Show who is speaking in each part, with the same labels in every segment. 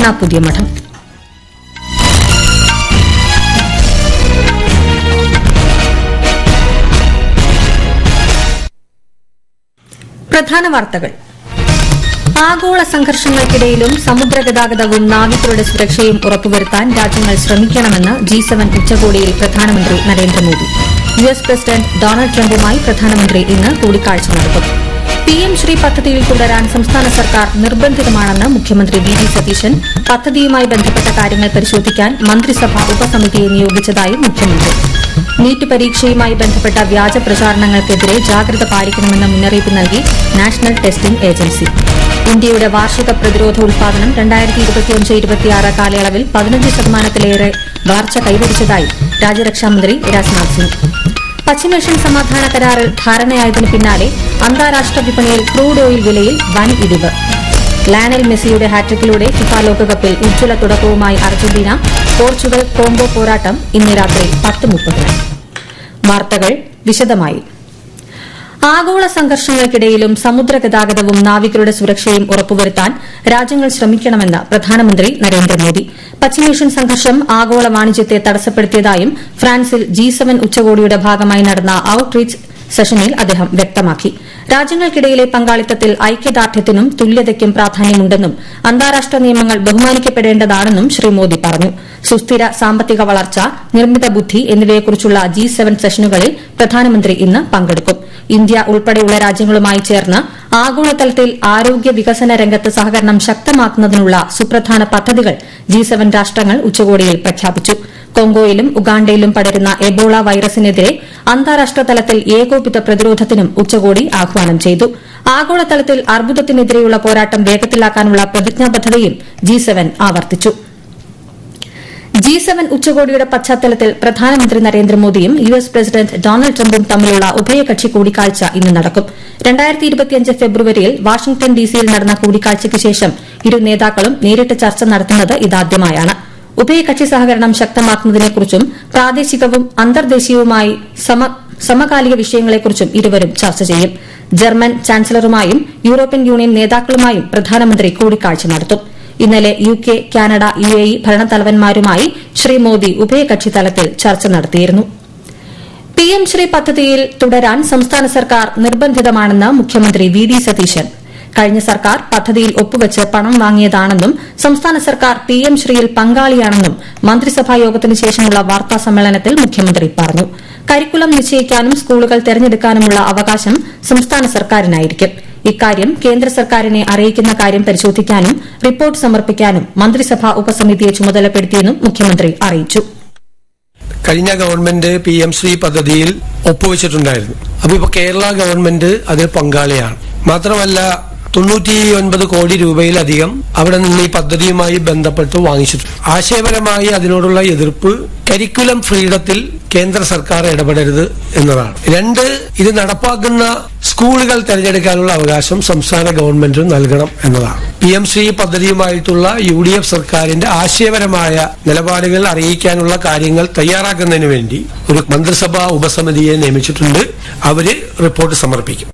Speaker 1: പ്രാർത്ഥനാ പുതിയ മഠം പ്രധാന വാർത്തകൾ ആഗോള സംഘർഷങ്ങൾക്കിടയിലും സമുദ്രഗതാഗതവും നാവികരുടെ സുരക്ഷയും ഉറപ്പുവരുത്താൻ രാജ്യങ്ങൾ ശ്രമിക്കണമെന്ന് ജി സെവൻ ഉച്ചകോടിയിൽ പ്രധാനമന്ത്രി Narendra Modi U S president Donald ട്രംപുമായി പ്രധാനമന്ത്രി ഇന്ന് കൂടിക്കാഴ്ച നടത്തും പിഎം ശ്രീ പദ്ധതിയിൽ തുടരാൻ സംസ്ഥാന സർക്കാർ നിർബന്ധിതമാണെന്ന് മുഖ്യമന്ത്രി വി ഡി സതീശൻ പദ്ധതിയുമായി ബന്ധപ്പെട്ട കാര്യങ്ങൾ പരിശോധിക്കാൻ മന്ത്രിസഭ ഉപസമിതിയെ നിയോഗിച്ചതായും മുഖ്യമന്ത്രി നീറ്റ് പരീക്ഷയുമായി ബന്ധപ്പെട്ട വ്യാജ പ്രചാരണങ്ങൾക്കെതിരെ ജാഗ്രത പാലിക്കണമെന്ന മുന്നറിയിപ്പ് നൽകി നാഷണൽ ടെസ്റ്റിംഗ് ഏജൻസി ഇന്ത്യയുടെ വാർഷിക പ്രതിരോധ ഉൽപാദനം രണ്ടായിരത്തി ഇരുപത്തിയഞ്ച് ഇരുപത്തിയാറ് കാലയളവിൽ പതിനഞ്ച് ശതമാനത്തിലേറെ വളർച്ച കൈവരിച്ചതായി രാജ്യരക്ഷാമന്ത്രി രാജ്നാഥ് സിംഗ് പശ്ചിമേഷ്യൻ സമാധാന കരാറിൽ ധാരണയായതിനു പിന്നാലെ അന്താരാഷ്ട്ര വിപണിയിൽ ക്രൂഡ് ഓയിൽ വിലയിൽ വൻ ഇടിവ് ലയണൽ മെസ്സിയുടെ ഹാട്രിക്കിലൂടെ ഫിഫ ലോകകപ്പിൽ ഉജ്ജ്വല തുടക്കവുമായി അർജന്റീന പോർച്ചുഗൽ കോംബോ പോരാട്ടം ഇന്ന് രാത്രി പത്ത് മുപ്പതിന് വാർത്തകൾ വിശദമായി ആഗോള സംഘർഷങ്ങൾക്കിടയിലും സമുദ്രഗതാഗതവും നാവികരുടെ സുരക്ഷയും ഉറപ്പുവരുത്താൻ രാജ്യങ്ങൾ ശ്രമിക്കണമെന്ന് പ്രധാനമന്ത്രി നരേന്ദ്രമോദി പശ്ചിമേഷ്യൻ സംഘർഷം ആഗോള വാണിജ്യത്തെ തടസ്സപ്പെടുത്തിയതായും ഫ്രാൻസിൽ ജി സെവൻ ഉച്ചകോടിയുടെ ഭാഗമായി നടന്ന ഔട്ട്റീച്ച് സെഷനിൽ അദ്ദേഹം വ്യക്തമാക്കി രാജ്യങ്ങൾക്കിടയിലെ പങ്കാളിത്തത്തിൽ ഐക്യദാർഢ്യത്തിനും തുല്യതയ്ക്കും പ്രാധാന്യമുണ്ടെന്നും അന്താരാഷ്ട്ര നിയമങ്ങൾ ബഹുമാനിക്കപ്പെടേണ്ടതാണെന്നും ശ്രീ മോദി പറഞ്ഞു സുസ്ഥിര സാമ്പത്തിക വളർച്ച നിർമ്മിത ബുദ്ധി എന്നിവയെക്കുറിച്ചുള്ള ജി സെവൻ സെഷനുകളിൽ പ്രധാനമന്ത്രി ഇന്ന് പങ്കെടുക്കും ഇന്ത്യ ഉൾപ്പെടെയുള്ള രാജ്യങ്ങളുമായി ചേർന്ന് ആഗോളതലത്തിൽ ആരോഗ്യ വികസന രംഗത്ത് സഹകരണം ശക്തമാക്കുന്നതിനുള്ള സുപ്രധാന പദ്ധതികൾ ജി സെവൻ രാഷ്ട്രങ്ങൾ ഉച്ചകോടിയിൽ പ്രഖ്യാപിച്ചു കോങ്കോയിലും ഉഗാണ്ടയിലും പടരുന്ന എബോള വൈറസിനെതിരെ അന്താരാഷ്ട്ര തലത്തിൽ ഏകോപിത പ്രതിരോധത്തിനും ഉച്ചകോടി ആഹ്വാനം ചെയ്തു ആഗോളതലത്തിൽ അർബുദത്തിനെതിരെയുള്ള പോരാട്ടം വേഗത്തിലാക്കാനുള്ള പ്രതിജ്ഞാബദ്ധതയും ജി സെവൻ ആവർത്തിച്ചു ജി സെവൻ ഉച്ചകോടിയുടെ പശ്ചാത്തലത്തിൽ പ്രധാനമന്ത്രി നരേന്ദ്രമോദിയും യു എസ് പ്രസിഡന്റ് ഡൊണാൾഡ് ട്രംപും തമ്മിലുള്ള ഉഭയകക്ഷി കൂടിക്കാഴ്ച ഇന്ന് നടക്കും രണ്ടായിരത്തി ഇരുപത്തിയഞ്ച് ഫെബ്രുവരിയിൽ വാഷിംഗ്ടൺ ഡിസിയിൽ നടന്ന കൂടിക്കാഴ്ചയ്ക്ക് ശേഷം ഇരു നേതാക്കളും നേരിട്ട് ചർച്ച നടത്തുന്നത് ഇതാദ്യമായാണ് ഉഭയകക്ഷി സഹകരണം ശക്തമാക്കുന്നതിനെക്കുറിച്ചും പ്രാദേശികവും അന്തർദേശീയവുമായി സമകാലിക വിഷയങ്ങളെക്കുറിച്ചും ഇരുവരും ചർച്ച ചെയ്യും ജർമ്മൻ ചാൻസലറുമായും യൂറോപ്യൻ യൂണിയൻ നേതാക്കളുമായും പ്രധാനമന്ത്രി കൂടിക്കാഴ്ച നടത്തും ഇന്നലെ U K Canada U A E ഭരണത്തലവന്മാരുമായി ശ്രീ മോദി ഉഭയകക്ഷി തലത്തിൽ ചർച്ച നടത്തിയിരുന്നു പിഎം ശ്രീ പദ്ധതിയിൽ തുടരാൻ സംസ്ഥാന സർക്കാർ നിർബന്ധിതമാണെന്ന് മുഖ്യമന്ത്രി വി ഡി സതീശൻ കഴിഞ്ഞ സർക്കാർ പദ്ധതിയിൽ ഒപ്പുവച്ച് പണം വാങ്ങിയതാണെന്നും സംസ്ഥാന സർക്കാർ പിഎം ശ്രീയിൽ പങ്കാളിയാണെന്നും മന്ത്രിസഭാ യോഗത്തിന് ശേഷമുള്ള വാർത്താ സമ്മേളനത്തിൽ മുഖ്യമന്ത്രി പറഞ്ഞു കരിക്കുലം നിശ്ചയിക്കാനും സ്കൂളുകൾ തെരഞ്ഞെടുക്കാനുമുള്ള അവകാശം സംസ്ഥാന സർക്കാരിനായിരിക്കും ഇക്കാര്യം കേന്ദ്ര സർക്കാരിനെ അറിയിക്കുന്ന കാര്യം പരിശോധിക്കാനും റിപ്പോർട്ട് സമർപ്പിക്കാനും മന്ത്രിസഭാ ഉപസമിതിയെ ചുമതലപ്പെടുത്തിയെന്നും മുഖ്യമന്ത്രി അറിയിച്ചു
Speaker 2: കഴിഞ്ഞ ഗവൺമെന്റ് പി എം ശ്രീ പദ്ധതിയിൽ ഒപ്പുവെച്ചിട്ടുണ്ടായിരുന്നു അപ്പൊ ഇപ്പൊ കേരള ഗവൺമെന്റ് അതിൽ പങ്കാളിയാണ് മാത്രമല്ല തൊണ്ണൂറ്റി ഒൻപത് കോടി രൂപയിലധികം അവിടെ നിന്ന് ഈ പദ്ധതിയുമായി ബന്ധപ്പെട്ട് വാങ്ങിച്ചിട്ടുണ്ട് ആശയപരമായി അതിനോടുള്ള എതിർപ്പ് കരിക്കുലം ഫ്രീഡത്തിൽ കേന്ദ്ര സർക്കാർ ഇടപെടരുത് എന്നതാണ് രണ്ട് ഇത് നടപ്പാക്കുന്ന സ്കൂളുകൾ തെരഞ്ഞെടുക്കാനുള്ള അവകാശം സംസ്ഥാന ഗവൺമെന്റിന് നൽകണം എന്നതാണ് പി എം ശ്രീ പദ്ധതിയുമായിട്ടുള്ള യു ഡി എഫ് സർക്കാരിന്റെ ആശയപരമായ നിലപാടുകൾ അറിയിക്കാനുള്ള കാര്യങ്ങൾ തയ്യാറാക്കുന്നതിന് വേണ്ടി ഒരു മന്ത്രിസഭാ ഉപസമിതിയെ നിയമിച്ചിട്ടുണ്ട് അവര് റിപ്പോർട്ട് സമർപ്പിക്കും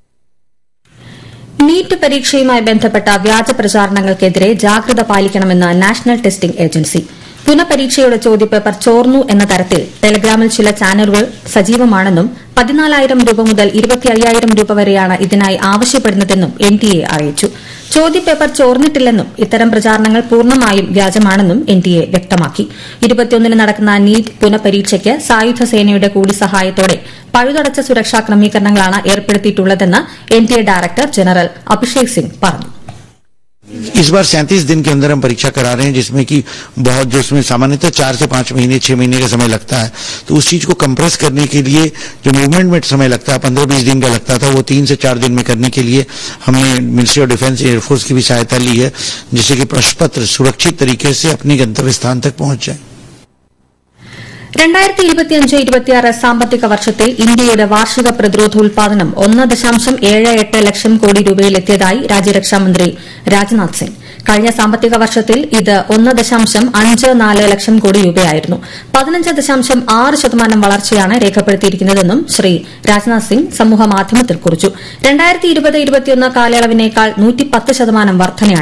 Speaker 1: നീറ്റ് പരീക്ഷയുമായി ബന്ധപ്പെട്ട വ്യാജ പ്രചാരണങ്ങൾക്കെതിരെ ജാഗ്രത പാലിക്കണമെന്ന് നാഷണൽ ടെസ്റ്റിംഗ് ഏജൻസി പുനഃപരീക്ഷയുടെ ചോദ്യപേപ്പർ ചോർന്നു എന്ന തരത്തിൽ ടെലഗ്രാമിൽ ചില ചാനലുകൾ സജീവമാണെന്നും പതിനാലായിരം രൂപ മുതൽ ഇരുപത്തി അയ്യായിരം രൂപ വരെയാണ് ഇതിനായി ആവശ്യപ്പെടുന്നതെന്നും എൻ ടി എ അറിയിച്ചു ചോദ്യപേപ്പർ ചോർന്നിട്ടില്ലെന്നും ഇത്തരം പ്രചാരണങ്ങൾ പൂർണ്ണമായും വ്യാജമാണെന്നും എൻ ടി എ വ്യക്തമാക്കി ഇരുപത്തിയൊന്നിന് നടക്കുന്ന നീറ്റ് പുനഃപരീക്ഷയ്ക്ക് സായുധ സേനയുടെ കൂടി സഹായത്തോടെ പഴുതടച്ച സുരക്ഷാ ക്രമീകരണങ്ങളാണ് ഏർപ്പെടുത്തിയിട്ടുള്ളതെന്ന് N T A director general Abhishek Singh പറഞ്ഞു
Speaker 3: इस बार सैंतीस दिन के अंदर हम परीक्षा करा रहे हैं जिसमें कि बहुत जो उसमें सामान्यतः चार से पांच महीने छह महीने का समय लगता है तो उस चीज को कंप्रेस करने के लिए जो मूवमेंट में समय लगता है पंद्रह बीस दिन का लगता था वो तीन से चार दिन में करने के लिए हमने मिनिस्ट्री ऑफ डिफेंस एयरफोर्स की भी सहायता ली है जिससे कि प्रश्न पत्र सुरक्षित तरीके से अपने गंतव्य स्थान तक पहुंच जाए
Speaker 1: രണ്ടായിരത്തി ഇരുപത്തിയഞ്ച് ഇരുപത്തിയാറ് സാമ്പത്തിക വർഷത്തിൽ ഇന്ത്യയുടെ വാർഷിക പ്രതിരോധ ഉൽപാദനം ഒന്ന് ദശാംശം ഏഴ് എട്ട് ലക്ഷം കോടി രൂപയിലെത്തിയതായി രാജ്യരക്ഷാമന്ത്രി രാജ്നാഥ് സിംഗ് കഴിഞ്ഞ സാമ്പത്തിക വർഷത്തിൽ ഇത് ഒന്ന് ദശാംശം അഞ്ച് നാല് ലക്ഷം കോടി രൂപയായിരുന്നു പതിനഞ്ച് ദശാംശം ആറ് ശതമാനം വളർച്ചയാണ് രേഖപ്പെടുത്തിയിരിക്കുന്നതെന്നും ശ്രീ രാജ്നാഥ് സിംഗ് സമൂഹമാധ്യമത്തിൽ കുറിച്ചു രണ്ടായിരത്തി ഇരുപത് ഇരുപത്തിയൊന്ന് കാലയളവിനേക്കാൾ നൂറ്റിപ്പത്ത് ശതമാനം വർധനയാണിത്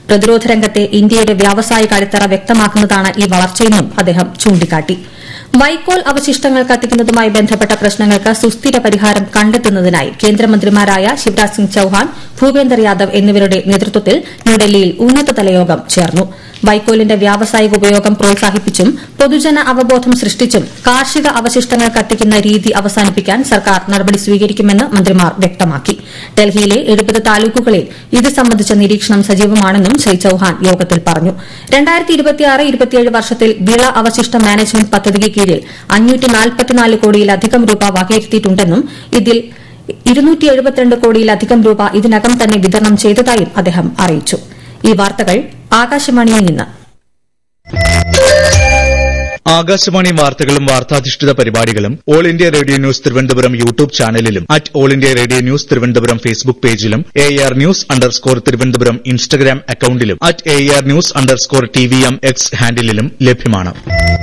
Speaker 1: പ്രതിരോധ രംഗത്തെ ഇന്ത്യയുടെ വ്യാവസായിക അടിത്തറ വ്യക്തമാക്കുന്നതാണ് ഈ വളർച്ചയെന്നും അദ്ദേഹം ചൂണ്ടിക്കാട്ടി വൈക്കോൽ അവശിഷ്ടങ്ങൾ കത്തിക്കുന്നതുമായി ബന്ധപ്പെട്ട പ്രശ്നങ്ങൾക്ക് സുസ്ഥിര പരിഹാരം കണ്ടെത്തുന്നതിനായി കേന്ദ്രമന്ത്രിമാരായ ശിവരാജ് സിംഗ് ചൌഹാൻ ഭൂപേന്ദർ യാദവ് എന്നിവരുടെ നേതൃത്വത്തിൽ ന്യൂഡൽഹിയിൽ ഉന്നതതല യോഗം ചേർന്നു വൈക്കോലിന്റെ വ്യാവസായിക ഉപയോഗം പ്രോത്സാഹിപ്പിച്ചും പൊതുജന അവബോധം സൃഷ്ടിച്ചും കാർഷിക അവശിഷ്ടങ്ങൾ കത്തിക്കുന്ന രീതി അവസാനിപ്പിക്കാൻ സർക്കാർ നടപടി സ്വീകരിക്കുമെന്ന് മന്ത്രിമാർ വ്യക്തമാക്കി ഡൽഹിയിലെ എഴുപത് താലൂക്കുകളിൽ ഇത് സംബന്ധിച്ച നിരീക്ഷണം സജീവമാണെന്നും ശ്രീ ചൌഹാൻ യോഗത്തിൽ പറഞ്ഞു വർഷത്തിൽ വിള അവശിഷ്ട മാനേജ്മെന്റ് പദ്ധതിക്ക് കീഴിൽ കോടിയിലധികം രൂപ വകയിരുത്തിയിട്ടുണ്ടെന്നും ഇതിൽ കോടിയിലധികം രൂപ ഇതിനകം തന്നെ വിതരണം ചെയ്തതായും അദ്ദേഹം അറിയിച്ചു ഈ വാർത്തകൾ ആകാശവാണിയിൽ നിന്ന്
Speaker 4: ആകാശവാണി വാർത്തകളും വാർത്താധിഷ്ഠിത പരിപാടികളും all India radio news Thiruvananthapuram YouTube ചാനലിലും at all India radio news Thiruvananthapuram Facebook പേജിലും A R news underscore Thiruvananthapuram Instagram അക്കൌണ്ടിലും at A R news underscore T V M X ഹാൻഡിലും ലഭ്യമാണ്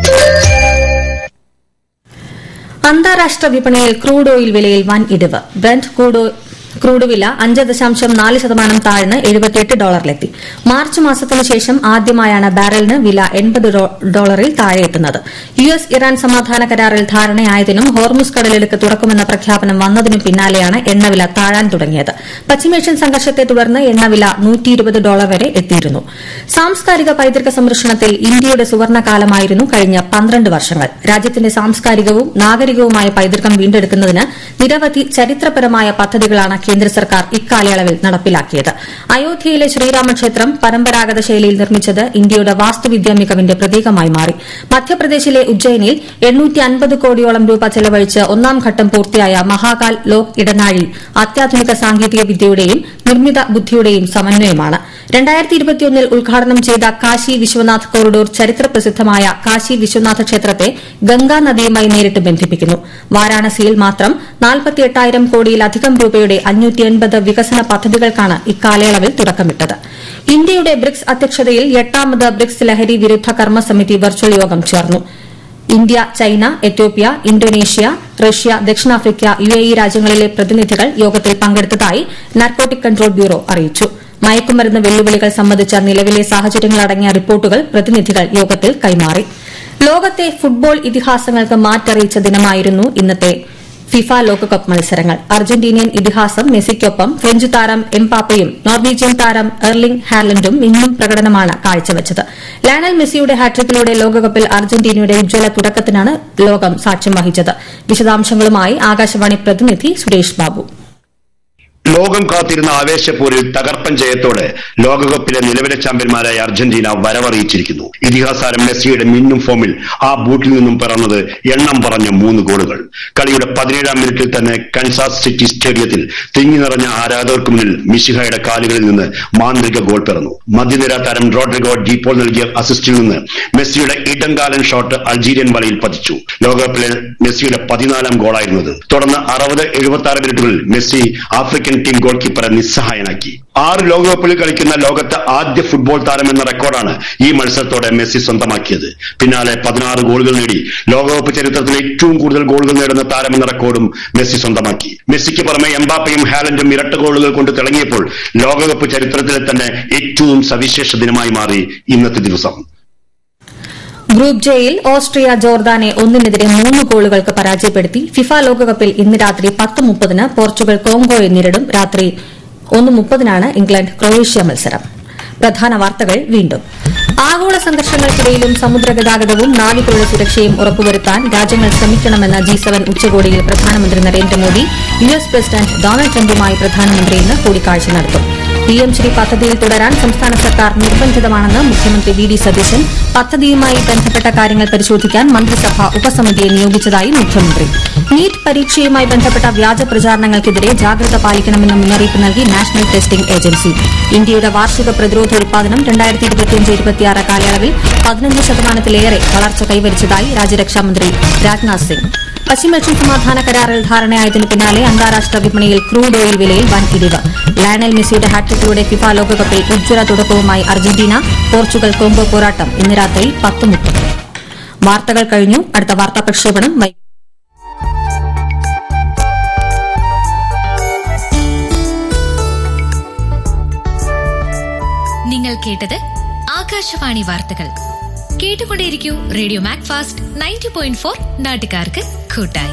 Speaker 1: അന്താരാഷ്ട്ര വിപണിയിൽ ക്രൂഡ് ഓയിൽ വിലയിൽ വൻ ഇടിവ് ബ്രന്റ് ക്രൂഡ് വില അഞ്ച് ദശാംശം നാല് ശതമാനം താഴ്ന്ന് എഴുപത്തിയെട്ട് ഡോളറിലെത്തി മാർച്ച് മാസത്തിനു ശേഷം ആദ്യമായാണ് ബാരലിന് വില എൺപത് ഡോളറിൽ താഴെയെത്തുന്നത് യു എസ് ഇറാൻ സമാധാന കരാറിൽ ധാരണയായതിനും ഹോർമുസ് കടലിടുക്ക് തുറക്കുമെന്ന പ്രഖ്യാപനം വന്നതിനും പിന്നാലെയാണ് എണ്ണവില താഴാൻ തുടങ്ങിയത് പശ്ചിമേഷ്യൻ സംഘർഷത്തെ തുടർന്ന് എണ്ണവില നൂറ്റിയിരുപത് ഡോളർ വരെ എത്തിയിരുന്നു സാംസ്കാരിക പൈതൃക സംരക്ഷണത്തിൽ ഇന്ത്യയുടെ സുവർണകാലമായിരുന്നു കഴിഞ്ഞ പന്ത്രണ്ട് വർഷങ്ങൾ രാജ്യത്തിന്റെ സാംസ്കാരികവും നാഗരികവുമായ പൈതൃകം വീണ്ടെടുക്കുന്നതിന് നിരവധി ചരിത്രപരമായ പദ്ധതികളാണ് കേന്ദ്ര സർക്കാർ ഇക്കാലയളവിൽ നടപ്പിലാക്കിയത് അയോധ്യയിലെ ശ്രീരാമക്ഷേത്രം പരമ്പരാഗത ശൈലിയിൽ നിർമ്മിച്ചത് ഇന്ത്യയുടെ വാസ്തുവിദ്യാ മികവിന്റെ പ്രതീകമായി മാറി മധ്യപ്രദേശിലെ ഉജ്ജയിനിൽ കോടിയോളം രൂപ ചെലവഴിച്ച് ഒന്നാം ഘട്ടം പൂർത്തിയായ മഹാകാൽ ലോക് ഇടനാഴി അത്യാധുനിക സാങ്കേതിക വിദ്യയുടെയും നിർമ്മിത ബുദ്ധിയുടെയും സമന്വയമാണ് ൽ ഉദ്ഘാടനം ചെയ്ത കാശി വിശ്വനാഥ് കോറിഡോർ ചരിത്ര പ്രസിദ്ധമായ കാശി വിശ്വനാഥ ക്ഷേത്രത്തെ ഗംഗാ നദിയുമായി നേരിട്ട് ബന്ധിപ്പിക്കുന്നു വാരാണസിയിൽ മാത്രം നാൽപ്പത്തിയെട്ടായിരം കോടിയിലധികം രൂപയുടെ വികസന പദ്ധതികൾക്കാണ് ഇക്കാലയളവിൽ തുടക്കമിട്ടത് ഇന്ത്യയുടെ ബ്രിക്സ് അധ്യക്ഷതയിൽ എട്ടാമത് ബ്രിക്സ് ലഹരി വിരുദ്ധ കർമ്മസമിതി വെർച്വൽ യോഗം ചേർന്നു India China Ethiopia Indonesia Russia ദക്ഷിണാഫ്രിക്ക യു എ ഇ രാജ്യങ്ങളിലെ പ്രതിനിധികൾ യോഗത്തിൽ പങ്കെടുത്തതായി നാർക്കോട്ടിക് കൺട്രോൾ ബ്യൂറോ അറിയിച്ചു മയക്കുമരുന്ന് വെല്ലുവിളികൾ സംബന്ധിച്ച നിലവിലെ സാഹചര്യങ്ങളടങ്ങിയ റിപ്പോർട്ടുകൾ പ്രതിനിധികൾ യോഗത്തിൽ കൈമാറി ലോകത്തെ ഫുട്ബോൾ ഇതിഹാസങ്ങൾക്ക് മാറ്ററിയിച്ച ദിനമായിരുന്നു ഇന്നത്തെ ഫിഫ ലോകകപ്പ് മത്സരങ്ങൾ അർജന്റീനിയൻ ഇതിഹാസം മെസ്സിക്കൊപ്പം ഫ്രഞ്ച് താരം എംപാപ്പയും നോർവീജിയൻ താരം എർലിംഗ് ഹാലൻഡും ഇന്നും പ്രകടനമാണ് കാഴ്ചവച്ചത് ലയണൽ മെസ്സിയുടെ ഹാട്രിക്കിലൂടെ ലോകകപ്പിൽ അർജന്റീനയുടെ ഉജ്ജ്വല തുടക്കത്തിനാണ് ലോകം സാക്ഷ്യം വഹിച്ചത് വിശദാംശങ്ങളുമായി ആകാശവാണി പ്രതിനിധി സുരേഷ് ബാബു
Speaker 5: ലോകം കാത്തിരുന്ന ആവേശപ്പോരിൽ തകർപ്പൻ ജയത്തോടെ ലോകകപ്പിലെ നിലവിലെ ചാമ്പ്യന്മാരായ അർജന്റീന വരവറിയിച്ചിരിക്കുന്നു ഇതിഹാസാരം മെസ്സിയുടെ മിന്നും ഫോമിൽ ആ ബൂട്ടിൽ നിന്നും പിറന്നത് എണ്ണം പറഞ്ഞ മൂന്ന് ഗോളുകൾ കളിയുടെ പതിനേഴാം മിനിറ്റിൽ തന്നെ കൻസാസ് സിറ്റി സ്റ്റേഡിയത്തിൽ തിങ്ങി നിറഞ്ഞ ആരാധകർക്ക് മുന്നിൽ മിഷിഹയുടെ കാലുകളിൽ നിന്ന് മാന്ത്രിക ഗോൾ പിറന്നു മധ്യനിര താരം റോഡ്രിഗോ ഡീപ്പോൾ നൽകിയ അസിസ്റ്റിൽ നിന്ന് മെസ്സിയുടെ ഇടംകാലൻ ഷോട്ട് അൾജീരിയൻ വലയിൽ പതിച്ചു ലോകകപ്പിലെ മെസ്സിയുടെ പതിനാലാം ഗോളായിരുന്നത് തുടർന്ന് അറുപത് എഴുപത്തി ആറ് മിനിറ്റുകളിൽ മെസ്സി ആഫ്രിക്കൻ ടീം ഗോൾ കീപ്പറെ നിസ്സഹായനാക്കി ആറ് ലോകകപ്പിൽ കളിക്കുന്ന ലോകത്തെ ആദ്യ ഫുട്ബോൾ താരം എന്ന റെക്കോർഡാണ് ഈ മത്സരത്തോടെ മെസ്സി സ്വന്തമാക്കിയത് പിന്നാലെ പതിനാറ് ഗോളുകൾ നേടി ലോകകപ്പ് ചരിത്രത്തിൽ ഏറ്റവും കൂടുതൽ ഗോളുകൾ നേടുന്ന താരം എന്ന റെക്കോർഡും മെസ്സി സ്വന്തമാക്കി മെസ്സിക്ക് പുറമെ എംബാപ്പയും ഹാലൻഡും ഇരട്ട ഗോളുകൾ കൊണ്ട് തിളങ്ങിയപ്പോൾ ലോകകപ്പ് ചരിത്രത്തിലെ തന്നെ ഏറ്റവും സവിശേഷ ദിനമായി മാറി ഇന്നത്തെ ദിവസം
Speaker 1: ഗ്രൂപ്പ് ജെയിൽ ഓസ്ട്രിയ ജോർദാനെ ഒന്നിനെതിരെ മൂന്ന് ഗോളുകൾക്ക് പരാജയപ്പെടുത്തി ഫിഫ ലോകകപ്പിൽ ഇന്ന് രാത്രി പത്ത് മുപ്പതിന് പോർച്ചുഗൽ കോങ്കോയെ നേരിടും രാത്രി ഒന്ന് മുപ്പതിനാണ് ഇംഗ്ലണ്ട് ക്രൊയേഷ്യ മത്സരം പ്രധാന വാർത്തകൾ വീണ്ടും ആഗോള സംഘർഷങ്ങൾക്കിടയിലും സമുദ്രഗതാഗതവും നാവികരുടെ സുരക്ഷയും ഉറപ്പുവരുത്താൻ രാജ്യങ്ങൾ ശ്രമിക്കണമെന്ന് ജി സെവൻ ഉച്ചകോടിയിൽ പ്രധാനമന്ത്രി Narendra Modi U S president Donald ട്രംപുമായി പ്രധാനമന്ത്രി ഇന്ന് കൂടിക്കാഴ്ച നടത്തും പിഎം ശ്രീ പദ്ധതിയിൽ തുടരാൻ സംസ്ഥാന സർക്കാർ നിർബന്ധിതമാണെന്ന് മുഖ്യമന്ത്രി വി ഡി സതീശൻ പദ്ധതിയുമായി ബന്ധപ്പെട്ട കാര്യങ്ങൾ പരിശോധിക്കാൻ മന്ത്രിസഭ ഉപസമിതിയെ നിയോഗിച്ചതായി മുഖ്യമന്ത്രി നീറ്റ് പരീക്ഷയുമായി ബന്ധപ്പെട്ട വ്യാജ പ്രചാരണങ്ങൾക്കെതിരെ ജാഗ്രത പാലിക്കണമെന്ന് മുന്നറിയിപ്പ് നൽകി നാഷണൽ ടെസ്റ്റിംഗ് ഏജൻസി ഇന്ത്യയുടെ വാർഷിക പ്രതിരോധ ഉൽപാദനം രണ്ടായിരത്തി ഇരുപത്തിയഞ്ച് ഇരുപത്തിയാറ് കാലയളവിൽ പതിനഞ്ച് ശതമാനത്തിലേറെ വളർച്ച കൈവരിച്ചതായി രാജ്യരക്ഷാമന്ത്രി രാജ്നാഥ് സിംഗ് പശ്ചിമേഷ്യൻ സമാധാന കരാറിൽ ധാരണയായതിനു പിന്നാലെ അന്താരാഷ്ട്ര വിപണിയിൽ ക്രൂഡ് ഓയിൽ വിലയിൽ വൻ ഇടിവ് ലയണൽ മെസ്സിയുടെ ഹാട്രിക്കിലൂടെ ഫിഫ ലോകകപ്പിൽ ഉജ്ജ്വല തുടക്കവുമായി അർജന്റീന പോർച്ചുഗൽ കോങ്കോ പോരാട്ടം ഇന്ന് രാത്രി പത്ത് മുപ്പത് വാർത്തകൾ കഴിഞ്ഞു അടുത്ത വാർത്താ പ്രക്ഷേപണം വൈകിട്ട്
Speaker 6: നിങ്ങൾ കേട്ടത് ആകാശവാണി വാർത്തകൾ കേട്ടുകൊണ്ടേയിരിക്കൂ radio Macfast ninety point four നാട്ടുകാർക്ക് കൂട്ടായി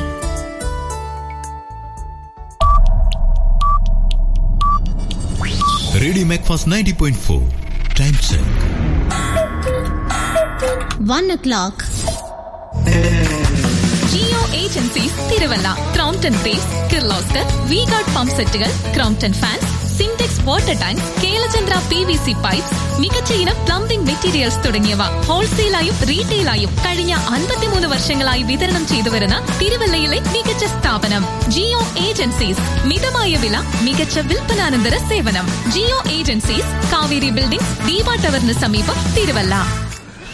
Speaker 7: radio Macfast ninety point four time check
Speaker 8: one o'clock.
Speaker 9: Geo agencies Thiruvalla Crompton base Kirloskar V guard pump സെറ്റുകൾ Crompton fans Sintex water tank Kelachandra P V C pipes മികച്ച ഇനം plumbing materials തുടങ്ങിയവ ഹോൾസെയിലായും റീറ്റെയിലായും കഴിഞ്ഞ അൻപത്തിമൂന്ന് വർഷങ്ങളായി വിതരണം ചെയ്തു വരുന്ന തിരുവല്ലയിലെ മികച്ച സ്ഥാപനം ജിയോ ഏജൻസീസ് മിതമായ വില മികച്ച വിൽപ്പനാനന്തര സേവനം Geo agencies Kaveri building Deepa ടവറിന് സമീപം തിരുവല്ല